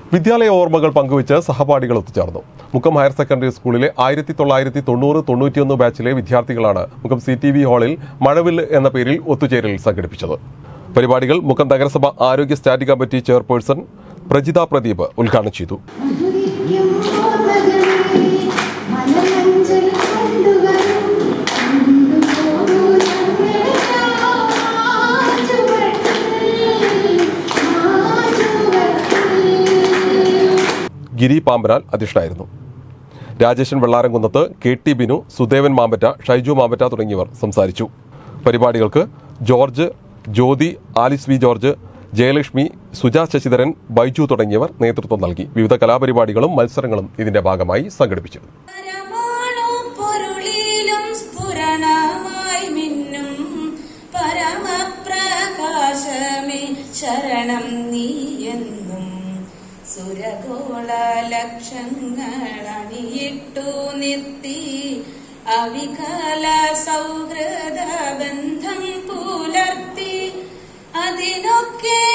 വിദ്യാലയ ഓർമ്മകൾ പങ്കുവച്ച് സഹപാഠികൾ ഒത്തുചേർന്നു മുക്കം ഹയർ സെക്കൻഡറി സ്കൂളിലെ ആയിരത്തി തൊള്ളായിരത്തി തൊണ്ണൂറ് തൊണ്ണൂറ്റിയൊന്ന് ബാച്ചിലെ വിദ്യാർത്ഥികളാണ് മുക്കം സി ടി വി ഹാളിൽ മഴവിൽ എന്ന പേരിൽ ഒത്തുചേരൽ സംഘടിപ്പിച്ചത് പരിപാടികൾ മുക്കം നഗരസഭ ആരോഗ്യ standing committee chairperson Prajitha Pradeep ഉദ്ഘാടനം ചെയ്തു മധുരിക്കും ഓർമ്മകളെ മനമഞ്ചൽ കൊണ്ടുവരും കൊണ്ടുപോകൂ ഞങ്ങളെ മാറ്റുവട്ടിൽ ഗിരി പാമ്പനാൽ അധ്യക്ഷനായിരുന്നു രാജേഷൻ വെള്ളാരംകുന്നത്ത് കെ ടി ബിനു സുദേവൻ മാമ്പറ്റ ഷൈജു മാമ്പറ്റ തുടങ്ങിയവർ സംസാരിച്ചു പരിപാടികൾക്ക് George Jyothi Alice V George Jayalakshmi Suja Sasidharan Baiju തുടങ്ങിയവർ നേതൃത്വം നൽകി വിവിധ കലാപരിപാടികളും മത്സരങ്ങളും ഇതിന്റെ ഭാഗമായി സംഘടിപ്പിച്ചു പരമാണു പൊരുളിലും സ്ഫുരണമായി മിന്നും പരമപ്രകാശമേ ശരണം നീയെന്നും സുരഗോള ലക്ഷങ്ങളണിയിട്ടു നിർത്തി അവികല സൗഹൃദ ബന്ധം പുലർത്തി അതിനൊക്കെ